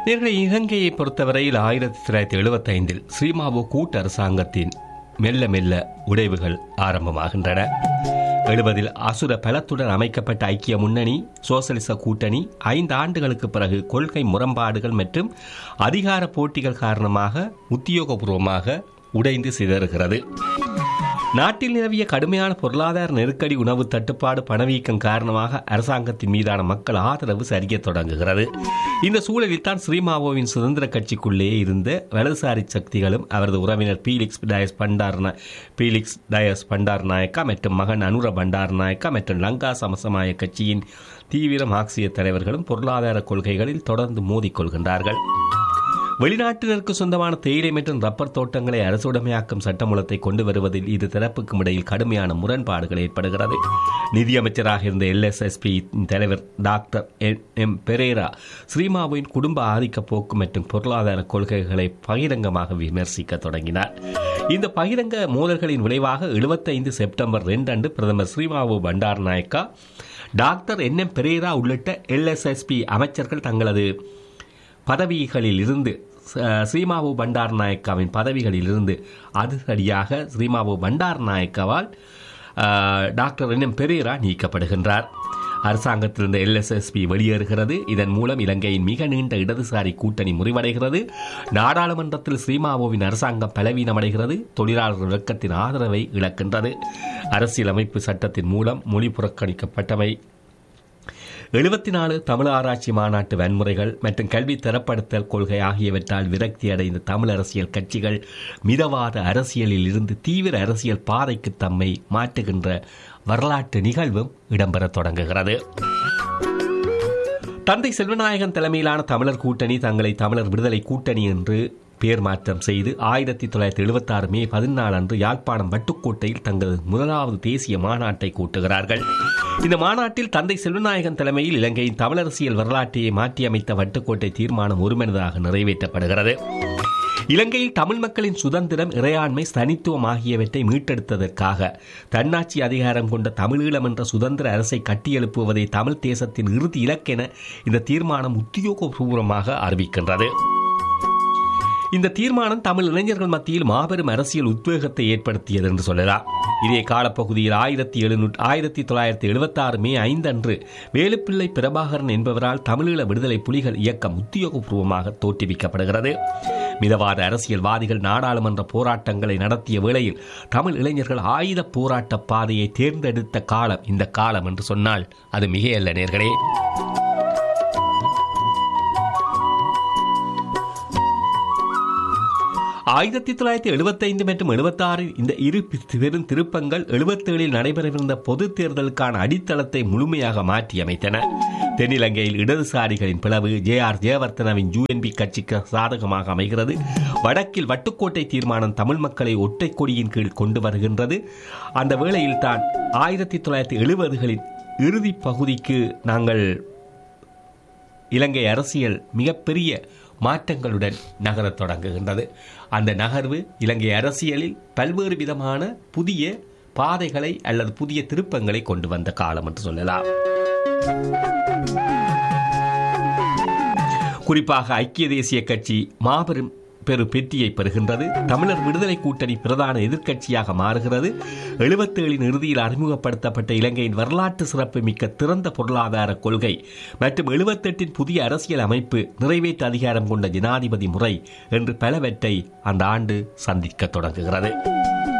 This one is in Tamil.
நேர்களை இலங்கையை பொறுத்தவரையில் ஆயிரத்தி தொள்ளாயிரத்தி எழுபத்தைந்தில் ஸ்ரீமாவோ கூட்டு அரசாங்கத்தின் மெல்ல மெல்ல உடைவுகள் ஆரம்பமாகின்றன எழுபதில் அசுர பலத்துடன் அமைக்கப்பட்ட ஐக்கிய முன்னணி சோசலிச கூட்டணி ஐந்து ஆண்டுகளுக்கு பிறகு கொள்கை முரண்பாடுகள் மற்றும் அதிகார போட்டிகள் காரணமாக உத்தியோகபூர்வமாக உடைந்து சிதறுகிறது நாட்டில் நிலவிய கடுமையான பொருளாதார நெருக்கடி உணவு தட்டுப்பாடு பணவீக்கம் காரணமாக அரசாங்கத்தின் மீதான மக்கள் ஆதரவு சரியத் தொடங்குகிறது இந்த சூழலில் தான் ஸ்ரீமாவோவின் சுதந்திர கட்சிக்குள்ளே இருந்த வலதுசாரி சக்திகளும் அவரது உறவினர் பீலிக்ஸ் டயஸ் பண்டார் பீலிக்ஸ் டயஸ் பண்டார் நாயக்கா மற்றும் மகன் அனுர பண்டார் நாயக்கா மற்றும் லங்கா சமசமாய கட்சியின் தீவிர மார்க்சிய தலைவர்களும் பொருளாதார கொள்கைகளில் தொடர்ந்து மோதிக்கொள்கின்றார்கள் வெளிநாட்டினருக்கு சொந்தமான தேயிலை மற்றும் ரப்பர் தோட்டங்களை அரசுடைமையாக்கும் சட்டமூலத்தை கொண்டு வருவதில் இரு தரப்புக்கும் இடையில் கடுமையான முரண்பாடுகள் ஏற்படுகிறது நிதியமைச்சராக இருந்த எல்எஸ்எஸ்பி தலைவர் டாக்டர் எம் பெரேரா ஸ்ரீமாவின் குடும்ப ஆதிக்க போக்கு மற்றும் பொருளாதார கொள்கைகளை பகிரங்கமாக விமர்சிக்க தொடங்கினார் இந்த பகிரங்க மோதல்களின் விளைவாக எழுபத்தைந்து செப்டம்பர் ரெண்டு அன்று பிரதமர் Sirimavo Bandaranaike doctor N M Perera உள்ளிட்ட எல்எஸ்எஸ்பி அமைச்சர்கள் தங்களது பதவிகளில் இருந்து ஸ்ரீமாவு பண்டார் நாயக்காவின் பதவிகளில் இருந்து அதிரடியாக ஸ்ரீமாவு பண்டார் நாயக்காவால் டாக்டர் என் எம் பெரேரா நீக்கப்படுகின்றார் அரசாங்கத்திலிருந்து எல்எஸ்எஸ்பி வெளியேறுகிறது இதன் மூலம் இலங்கையின் மிக நீண்ட இடதுசாரி கூட்டணி முறிவடைகிறது நாடாளுமன்றத்தில் ஸ்ரீமாவோவின் அரசாங்கம் பலவீனமடைகிறது தொழிலாளர் இயக்கத்தின் ஆதரவை இழக்கின்றது அரசியலமைப்பு சட்டத்தின் மூலம் மொழி புறக்கணிக்கப்பட்டவை எழுபத்தி நாலு தமிழ் ஆராய்ச்சி மாநாட்டு வன்முறைகள் மற்றும் கல்வி தரப்படுத்தல் கொள்கை ஆகியவற்றால் விரக்தி அடைந்த தமிழ் அரசியல் கட்சிகள் மிதவாத அரசியலில் இருந்து தீவிர அரசியல் பாதைக்கு தம்மை மாற்றுகின்ற வரலாற்று நிகழ்வும் இடம்பெறத் தொடங்குகிறது தந்தை செல்வநாயகன் தலைமையிலான தமிழர் கூட்டணி தங்களை தமிழர் விடுதலை கூட்டணி என்று பெயர் மாற்றம் செய்து ஆயிரத்தி தொள்ளாயிரத்தி எழுபத்தாறு மே பதினாலு அன்று யாழ்ப்பாணம் வட்டுக்கோட்டையில் தங்கள் முதலாவது தேசிய மாநாட்டை கூட்டுகிறார்கள் இந்த மாநாட்டில் தந்தை செல்வநாயகன் தலைமையில் இலங்கையின் தமிழரசியல் வரலாற்றையை மாற்றியமைத்த வட்டுக்கோட்டை தீர்மானம் ஒருமனதாக நிறைவேற்றப்படுகிறது இலங்கையில் தமிழ் மக்களின் சுதந்திரம் இறையாண்மை தனித்துவம் ஆகியவற்றை மீட்டெடுத்ததற்காக தன்னாட்சி அதிகாரம் கொண்ட தமிழீழம் என்ற சுதந்திர அரசை கட்டியெழுப்புவதை தமிழ் தேசத்தின் இறுதி இலக்கென இந்த தீர்மானம் உத்தியோகபூர்வமாக அறிவிக்கின்றது இந்த தீர்மானம் தமிழ் இளைஞர்கள் மத்தியில் மாபெரும் அரசியல் உத்வேகத்தை ஏற்படுத்தியது என்று சொல்லலாம் இதே காலப்பகுதியில் ஆயிரத்தி எழுநூற்று ஆயிரத்தி தொள்ளாயிரத்தி எழுபத்தி ஆறு மே ஐந்து அன்று வேலுப்பிள்ளை பிரபாகரன் என்பவரால் தமிழீழ விடுதலை புலிகள் இயக்கம் உத்தியோகபூர்வமாக தோற்றுவிக்கப்படுகிறது மிதவாத அரசியல்வாதிகள் நாடாளுமன்ற போராட்டங்களை நடத்திய வேளையில் தமிழ் இளைஞர்கள் ஆயுத போராட்ட பாதையை தேர்ந்தெடுத்த காலம் இந்த காலம் என்று சொன்னால் அது மிகையல்ல நேர்களே ஆயிரத்தி தொள்ளாயிரத்தி எழுபத்தைந்து மற்றும் எழுபத்தாறில் இந்த இரு பெரும் திருப்பங்கள் எழுபத்தேழில் நடைபெறவிருந்த பொது தேர்தலுக்கான அடித்தளத்தை முழுமையாக மாற்றியமைத்தன தென்னிலங்கையில் இடதுசாரிகளின் பிளவு ஜே ஆர் ஜெயவர்த்தனவின் யூஎன்பி கட்சிக்கு சாதகமாக அமைகிறது வடக்கில் வட்டுக்கோட்டை தீர்மானம் தமிழ் மக்களை ஒற்றை கொடியின் கீழ் கொண்டு வருகின்றது அந்த வேளையில் தான் ஆயிரத்தி தொள்ளாயிரத்தி எழுபதுகளின் இறுதி பகுதிக்கு நாங்கள் இலங்கை அரசியல் மிகப்பெரிய மாற்றங்களுடன் நகரத் தொடங்குகின்றது அந்த நகர்வு இலங்கை அரசியலில் பல்வேறு விதமான புதிய பாதைகளை அல்லது புதிய திருப்பங்களை கொண்டு வந்த காலம் என்று சொல்லலாம் குறிப்பாக ஐக்கிய தேசிய கட்சி மாபெரும் பெரு பெற்றியை பெறுகின்றது தமிழர் விடுதலை கூட்டணி பிரதான எதிர்க்கட்சியாக மாறுகிறது எழுபத்தேழின் இறுதியில் அறிமுகப்படுத்தப்பட்ட இலங்கையின் வரலாற்று சிறப்பு மிக்க திறந்த பொருளாதார கொள்கை மற்றும் எழுபத்தெட்டின் புதிய அரசியல் அமைப்பு நிறைவேற்று அதிகாரம் கொண்ட ஜனாதிபதி முறை என்று பலவற்றை அந்த ஆண்டு சந்திக்க தொடங்குகிறது